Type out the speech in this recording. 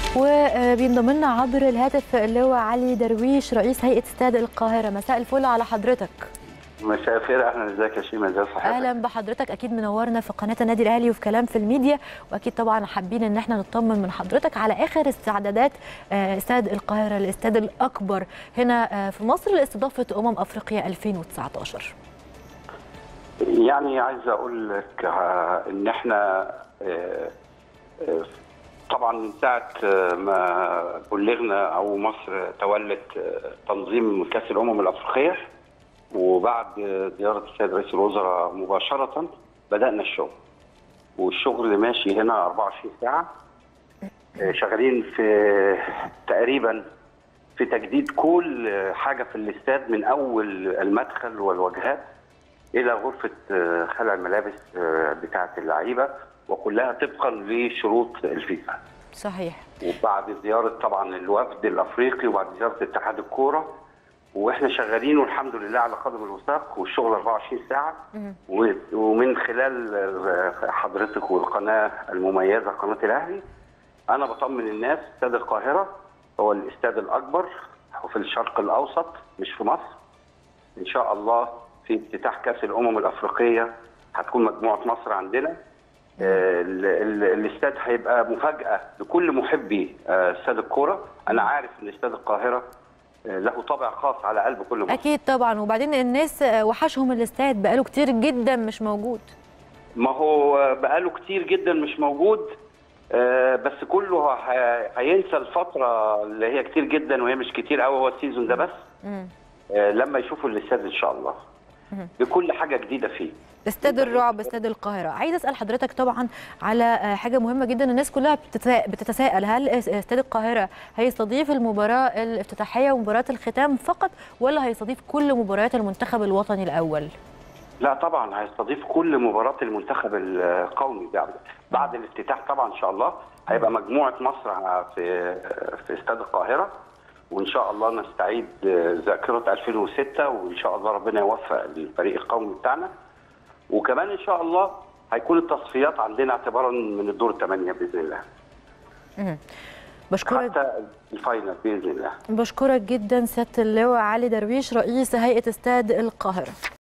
وبينضم لنا عبر الهاتف اللواء علي درويش رئيس هيئه استاد القاهره مساء الفل على حضرتك مساء الخير اهلا ازيك يا شيماء ازي صحتك اهلا بحضرتك اكيد منورنا في قناه النادي الاهلي وفي كلام في الميديا واكيد طبعا حابين ان احنا نطمن من حضرتك على اخر استعدادات استاد القاهره الاستاد الاكبر هنا في مصر لاستضافه امم افريقيا 2019 يعني عايز اقول لك ان احنا طبعا من ساعه ما بلغنا او مصر تولت تنظيم كاس الامم الافريقيه وبعد زياره السيد رئيس الوزراء مباشره بدانا الشغل والشغل اللي ماشي هنا 24 ساعه شغالين في تقريبا في تجديد كل حاجه في الاستاد من اول المدخل والواجهات الى غرفه خلع الملابس بتاعه اللعيبه وكلها طبقا لشروط الفيفا. صحيح. وبعد زياره طبعا الوفد الافريقي وبعد زياره اتحاد الكوره واحنا شغالين والحمد لله على قدم الوثاق والشغل 24 ساعه ومن خلال حضرتك والقناه المميزه قناه الاهلي انا بطمن الناس استاد القاهره هو الاستاد الاكبر وفي الشرق الاوسط مش في مصر ان شاء الله في افتتاح كاس الامم الافريقيه هتكون مجموعه مصر عندنا الاستاد هيبقى مفاجاه لكل محبي استاد الكوره انا عارف ان استاد القاهره له طابع خاص على قلب كل مصر اكيد طبعا وبعدين الناس وحشهم الاستاد بقاله كتير جدا مش موجود ما هو بقاله كتير جدا مش موجود بس كله هينسى الفتره اللي هي كتير جدا وهي مش كتير قوي هو السيزون ده بس لما يشوفوا الاستاد ان شاء الله بكل حاجه جديده فيه استاد الرعب استاد القاهره عايز اسال حضرتك طبعا على حاجه مهمه جدا الناس كلها بتتساءل هل استاد القاهره هيستضيف المباراه الافتتاحيه ومباراه الختام فقط ولا هيستضيف كل مباريات المنتخب الوطني الاول لا طبعا هيستضيف كل مباراه المنتخب القومي بعد بعد الافتتاح طبعا ان شاء الله هيبقى مجموعه مصر في في استاد القاهره وان شاء الله نستعيد ذاكره 2006 وان شاء الله ربنا يوفق الفريق القومي بتاعنا وكمان ان شاء الله هيكون التصفيات عندنا اعتبارا من الدور الثمانيه باذن الله. بشكرك حتى الفاينل باذن الله. بشكرك جدا سياده اللواء علي درويش رئيس هيئه استاد القاهره.